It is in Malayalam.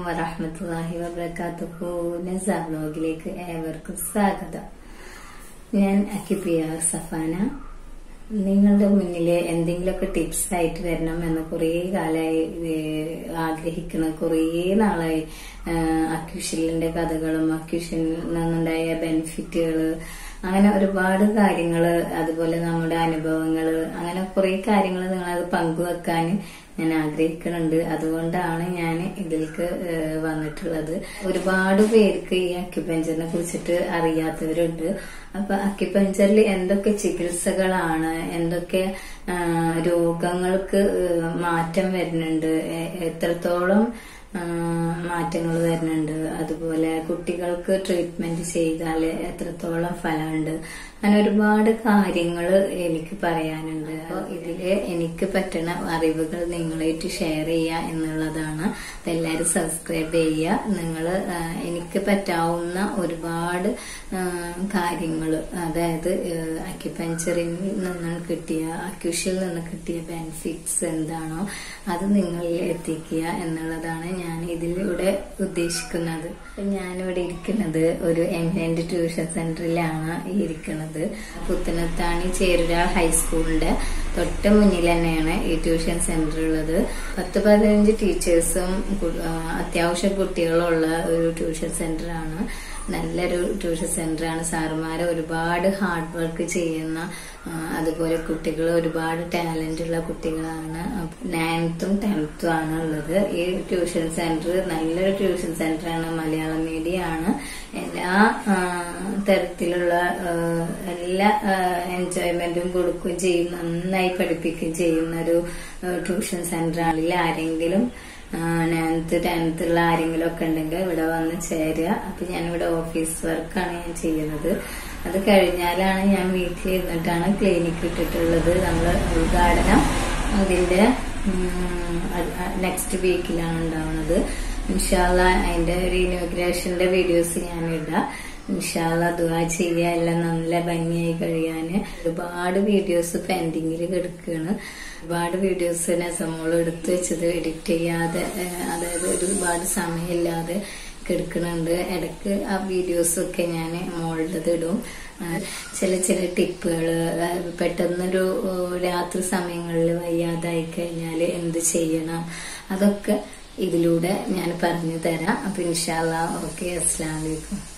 വറഹമത്തല്ലാഹി വബർക്കാത്തുഹു നസ ബ്ലോഗിലേക്ക് ഏവർക്കും സ്വാഗതം ഞാൻ അക്കിപ്പിയ സഫാന നിങ്ങളുടെ മുന്നിൽ എന്തെങ്കിലുമൊക്കെ ടിപ്സ് ആയിട്ട് വരണം എന്ന് കുറേ കാലമായി ആഗ്രഹിക്കുന്ന കുറേ നാളായി അക്യൂഷലിന്റെ കഥകളും അക്യൂഷനിൽ നിന്നുണ്ടായ ബെനിഫിറ്റുകള് അങ്ങനെ ഒരുപാട് കാര്യങ്ങള് അതുപോലെ നമ്മുടെ അനുഭവങ്ങള് അങ്ങനെ കുറെ കാര്യങ്ങൾ നിങ്ങളത് പങ്കുവെക്കാൻ ഞാൻ ആഗ്രഹിക്കുന്നുണ്ട് അതുകൊണ്ടാണ് ഞാൻ ഇതിലേക്ക് വന്നിട്ടുള്ളത് ഒരുപാട് പേർക്ക് ഈ അക്യുപഞ്ചറിനെ കുറിച്ചിട്ട് അറിയാത്തവരുണ്ട് അപ്പൊ അക്യുപഞ്ചറിൽ എന്തൊക്കെ ചികിത്സകളാണ് എന്തൊക്കെ രോഗങ്ങൾക്ക് മാറ്റം വരുന്നുണ്ട് എത്രത്തോളം മാറ്റങ്ങൾ വരുന്നുണ്ട് അതുപോലെ കുട്ടികൾക്ക് ട്രീറ്റ്മെന്റ് ചെയ്താൽ എത്രത്തോളം ഫലമുണ്ട് അങ്ങനെ ഒരുപാട് കാര്യങ്ങൾ എനിക്ക് പറയാനുണ്ട് അപ്പോൾ ഇതില് എനിക്ക് പറ്റുന്ന അറിവുകൾ നിങ്ങളായിട്ട് ഷെയർ ചെയ്യുക എന്നുള്ളതാണ് എല്ലാവരും സബ്സ്ക്രൈബ് ചെയ്യുക നിങ്ങൾ എനിക്ക് പറ്റാവുന്ന ഒരുപാട് കാര്യങ്ങൾ അതായത് അക്യുപഞ്ചറിൽ നിന്ന് കിട്ടിയ അക്യുഷിൽ നിന്ന് കിട്ടിയ ബെനിഫിറ്റ്സ് എന്താണോ അത് നിങ്ങളിൽ എത്തിക്കുക എന്നുള്ളതാണ് ഞാൻ ഇതിലൂടെ ഉദ്ദേശിക്കുന്നത് ഞാനിവിടെ ഇരിക്കുന്നത് ഒരു എൻഹൻഡ് ട്യൂഷൻ സെന്ററിലാണ് ഇരിക്കുന്നത് പുത്തനത്താണി ചേരുര ഹൈസ്കൂളിന്റെ തൊട്ട് മുന്നിൽ തന്നെയാണ് ഈ ട്യൂഷൻ സെന്റർ ഉള്ളത് പത്ത് പതിനഞ്ച് ടീച്ചേഴ്സും അത്യാവശ്യം കുട്ടികളുള്ള ഒരു ട്യൂഷൻ സെന്റർ ആണ് നല്ലൊരു ട്യൂഷൻ സെന്റർ ആണ് സാറുമാരെ ഒരുപാട് ഹാർഡ് വർക്ക് ചെയ്യുന്ന അതുപോലെ കുട്ടികൾ ഒരുപാട് ടാലന്റ് ഉള്ള കുട്ടികളാണ് നയൻത്തും ടെൻത്തും ആണ് ഉള്ളത് ഈ ട്യൂഷൻ സെന്റർ നല്ലൊരു ട്യൂഷൻ സെന്റർ ആണ് മലയാളം മീഡിയം ആണ് എല്ലാ തരത്തിലുള്ള എല്ലാ എൻജോയ്മെന്റും കൊടുക്കുകയും ചെയ്യും നന്നായി പഠിപ്പിക്കുകയും ചെയ്യുന്ന ഒരു ട്യൂഷൻ സെന്റർ ആണ് ആരെങ്കിലും നയൻത്ത് ടെൻത്ത് ഉള്ള ആരെങ്കിലും ഒക്കെ ഉണ്ടെങ്കിൽ ഇവിടെ വന്ന് ചേരുക അപ്പൊ ഞാനിവിടെ ഓഫീസ് വർക്കാണ് ഞാൻ ചെയ്യുന്നത് അത് കഴിഞ്ഞാലാണ് ഞാൻ വീട്ടിൽ ഇരുന്നിട്ടാണ് ക്ലിനിക്ക് ഇട്ടിട്ടുള്ളത് നമ്മൾ ഉദ്ഘാടനം അതിന്റെ നെക്സ്റ്റ് വീക്കിലാണ് ഉണ്ടാവുന്നത് ഇൻഷാല്ല അതിന്റെ ഒരു ഇനോഗ്രേഷന്റെ വീഡിയോസ് ഞാൻ ഇടാം ഇൻഷാല്ല ദുവാ ചെയ്യുക എല്ലാം നല്ല ഭംഗിയായി കഴിയാന് ഒരുപാട് വീഡിയോസ് പെൻഡിങ്ങിൽ കിടക്കുകയാണ് ഒരുപാട് വീഡിയോസ് നെസമോൾ എടുത്തു വെച്ചത് എഡിറ്റ് ചെയ്യാതെ അതായത് ഒരുപാട് സമയമില്ലാതെ കിടക്കുന്നുണ്ട് ഇടയ്ക്ക് ആ വീഡിയോസൊക്കെ ഞാൻ മോളുടേത് ഇടും ചില ചില ടിപ്പുകൾ പെട്ടെന്നൊരു രാത്രി സമയങ്ങളിൽ വയ്യാതായി കഴിഞ്ഞാൽ എന്ത് ചെയ്യണം അതൊക്കെ ഇതിലൂടെ ഞാൻ പറഞ്ഞു തരാം അപ്പൊ ഇൻഷാല്ല ഓക്കെ അസ്ലാം വലൈക്കും